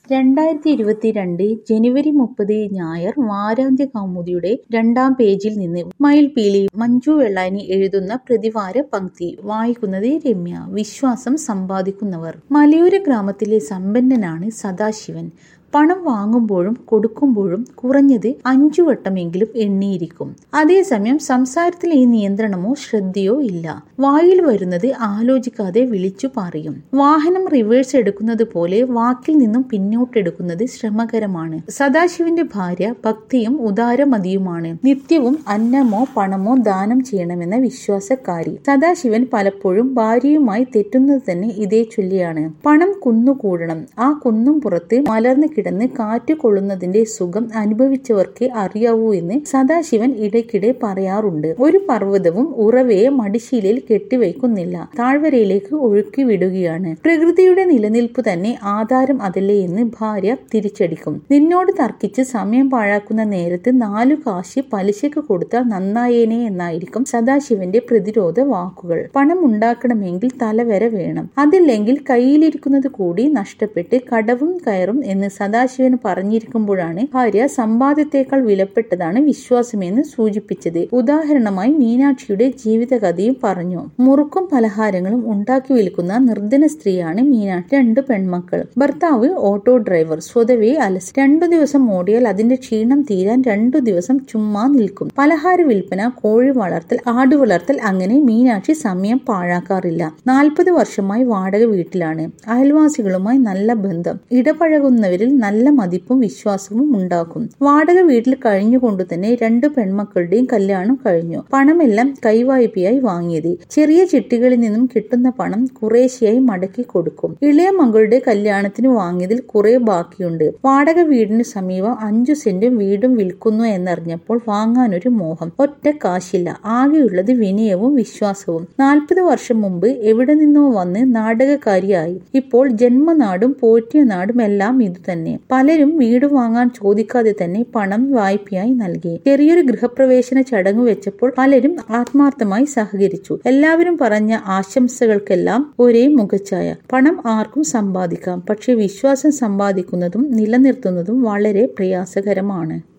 രണ്ടായിരത്തി ഇരുപത്തിരണ്ട് ജനുവരി മുപ്പത് ഞായർ വാരാന്ത്യ കൗമുദിയുടെ രണ്ടാം പേജിൽ നിന്ന് മയിൽപീലി മഞ്ജു വെള്ളാനി എഴുതുന്ന പ്രതിവാര പങ്ക്തി വായിക്കുന്നത് രമ്യ വിശ്വാസം സമ്പാദിക്കുന്നവർ മലയോര ഗ്രാമത്തിലെ സമ്പന്നനാണ് സദാശിവൻ പണം വാങ്ങുമ്പോഴും കൊടുക്കുമ്പോഴും കുറഞ്ഞത് അഞ്ചു വട്ടമെങ്കിലും എണ്ണിയിരിക്കും അതേസമയം സംസാരത്തിൽ ഈ നിയന്ത്രണമോ ശ്രദ്ധയോ ഇല്ല വായിൽ വരുന്നത് ആലോചിക്കാതെ വിളിച്ചു പറയും വാഹനം റിവേഴ്സ് എടുക്കുന്നത് പോലെ വാക്കിൽ നിന്നും പിന്നോട്ടെടുക്കുന്നത് ശ്രമകരമാണ് സദാശിവന്റെ ഭാര്യ ഭക്തിയും ഉദാരമതിയുമാണ് നിത്യവും അന്നമോ പണമോ ദാനം ചെയ്യണമെന്ന വിശ്വാസക്കാരി സദാശിവൻ പലപ്പോഴും ഭാര്യയുമായി തെറ്റുന്നത് തന്നെ ഇതേ ചൊല്ലിയാണ് പണം കുന്നുകൂടണം ആ കുന്നും പുറത്ത് മലർന്നു കിടന്ന് കാറ്റ് കൊള്ളുന്നതിന്റെ സുഖം അനുഭവിച്ചവർക്കേ അറിയാവൂ എന്ന് സദാശിവൻ ഇടയ്ക്കിടെ പറയാറുണ്ട് ഒരു പർവ്വതവും ഉറവയെ മടിശീലയിൽ കെട്ടിവയ്ക്കുന്നില്ല താഴ്വരയിലേക്ക് ഒഴുക്കി വിടുകയാണ് പ്രകൃതിയുടെ നിലനിൽപ്പ് തന്നെ ആധാരം അതല്ലേ എന്ന് ഭാര്യ തിരിച്ചടിക്കും നിന്നോട് തർക്കിച്ച് സമയം പാഴാക്കുന്ന നേരത്ത് നാലു കാശ് പലിശക്ക് കൊടുത്താൽ നന്നായേനെ എന്നായിരിക്കും സദാശിവന്റെ പ്രതിരോധ വാക്കുകൾ പണം ഉണ്ടാക്കണമെങ്കിൽ തലവര വേണം അതില്ലെങ്കിൽ കയ്യിലിരിക്കുന്നത് കൂടി നഷ്ടപ്പെട്ട് കടവും കയറും എന്ന് സദാശിവൻ പറഞ്ഞിരിക്കുമ്പോഴാണ് ഭാര്യ സമ്പാദ്യത്തെക്കാൾ വിലപ്പെട്ടതാണ് വിശ്വാസമെന്ന് സൂചിപ്പിച്ചത് ഉദാഹരണമായി മീനാക്ഷിയുടെ ജീവിതകഥയും പറഞ്ഞു മുറുക്കും പലഹാരങ്ങളും ഉണ്ടാക്കി വിൽക്കുന്ന നിർധന സ്ത്രീയാണ് മീനാക്ഷി രണ്ട് പെൺമക്കൾ ഭർത്താവ് ഓട്ടോ ഡ്രൈവർ സ്വതവേ അലസ് രണ്ടു ദിവസം ഓടിയാൽ അതിന്റെ ക്ഷീണം തീരാൻ രണ്ടു ദിവസം ചുമ്മാ നിൽക്കും പലഹാര വിൽപ്പന കോഴി വളർത്തൽ ആടു വളർത്തൽ അങ്ങനെ മീനാക്ഷി സമയം പാഴാക്കാറില്ല നാൽപ്പത് വർഷമായി വാടക വീട്ടിലാണ് അയൽവാസികളുമായി നല്ല ബന്ധം ഇടപഴകുന്നവരിൽ നല്ല മതിപ്പും വിശ്വാസവും ഉണ്ടാക്കും വാടക വീട്ടിൽ കഴിഞ്ഞുകൊണ്ടു തന്നെ രണ്ടു പെൺമക്കളുടെയും കല്യാണം കഴിഞ്ഞു പണമെല്ലാം കൈവായ്പയായി വാങ്ങിയത് ചെറിയ ചിട്ടികളിൽ നിന്നും കിട്ടുന്ന പണം കുറേശ്ശെയായി മടക്കി കൊടുക്കും ഇളയ മകളുടെ കല്യാണത്തിന് വാങ്ങിയതിൽ കുറെ ബാക്കിയുണ്ട് വാടക വീടിന് സമീപം അഞ്ചു സെന്റും വീടും വിൽക്കുന്നു എന്നറിഞ്ഞപ്പോൾ വാങ്ങാനൊരു മോഹം ഒറ്റ കാശില്ല ആകെയുള്ളത് വിനയവും വിശ്വാസവും നാൽപ്പത് വർഷം മുമ്പ് എവിടെ നിന്നോ വന്ന് നാടകക്കാരിയായി ഇപ്പോൾ ജന്മനാടും പോറ്റിയ നാടും എല്ലാം ഇതുതന്നെ പലരും വീട് വാങ്ങാൻ ചോദിക്കാതെ തന്നെ പണം വായ്പയായി നൽകി ചെറിയൊരു ഗൃഹപ്രവേശന ചടങ്ങ് വെച്ചപ്പോൾ പലരും ആത്മാർത്ഥമായി സഹകരിച്ചു എല്ലാവരും പറഞ്ഞ ആശംസകൾക്കെല്ലാം ഒരേ മുഖച്ഛായ പണം ആർക്കും സമ്പാദിക്കാം പക്ഷെ വിശ്വാസം സമ്പാദിക്കുന്നതും നിലനിർത്തുന്നതും വളരെ പ്രയാസകരമാണ്